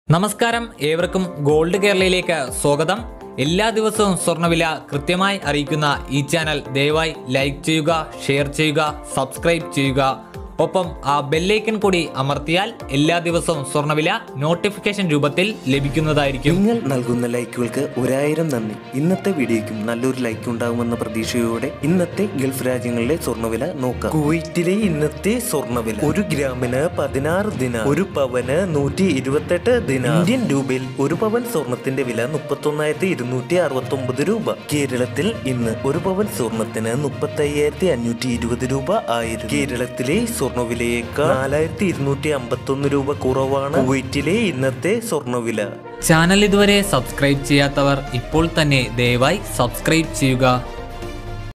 നമസ്കാരം ഏവർക്കും ഗോൾഡ് കേരളയിലേക്ക് സ്വാഗതം എല്ലാ ദിവസവും സ്വർണ്ണവില കൃത്യമായി അറിയിക്കുന്ന ഈ ചാനൽ ദയവായി ലൈക്ക് ചെയ്യുക ഷെയർ ചെയ്യുക സബ്സ്ക്രൈബ് ചെയ്യുക ഒപ്പം ആ ബെല്ലൈക്കൻ കൂടി അമർത്തിയാൽ എല്ലാ ദിവസവും സ്വർണ്ണവില നോട്ടിഫിക്കേഷൻ രൂപത്തിൽ ലഭിക്കുന്നതായിരിക്കും നിങ്ങൾ നൽകുന്ന ലൈക്കുകൾക്ക് ഒരായിരം നന്ദി ഇന്നത്തെ വീഡിയോയ്ക്കും നല്ലൊരു ലൈക്ക് ഉണ്ടാകുമെന്ന പ്രതീക്ഷയോടെ ഇന്നത്തെ ഗൾഫ് രാജ്യങ്ങളിലെ സ്വർണ്ണവില നോക്കാം കുവൈറ്റിലെ ഇന്നത്തെ സ്വർണ്ണവില ഒരു ഗ്രാമിന് പതിനാറ് ദിന ഒരു പവന് നൂറ്റി ഇരുപത്തെട്ട് ദിന ഇന്ത്യൻ രൂപയിൽ ഒരു പവൻ സ്വർണത്തിന്റെ വില മുപ്പത്തൊന്നായിരത്തി ഇരുന്നൂറ്റി അറുപത്തി ഒമ്പത് രൂപ കേരളത്തിൽ ഇന്ന് ഒരു പവൻ സ്വർണത്തിന് മുപ്പത്തി അയ്യായിരത്തി അഞ്ഞൂറ്റി ഇരുപത് രൂപ ആയിരുന്നു കേരളത്തിലെ സ്വർണ്ണവിലയേക്കാൾ നാലായിരത്തി ഇരുന്നൂറ്റി അമ്പത്തി ഒന്ന് രൂപ കുറവാണ് കുവൈറ്റിലെ ഇന്നത്തെ സ്വർണ്ണവില ചാനൽ ഇതുവരെ സബ്സ്ക്രൈബ് ചെയ്യാത്തവർ ഇപ്പോൾ തന്നെ ദയവായി സബ്സ്ക്രൈബ് ചെയ്യുക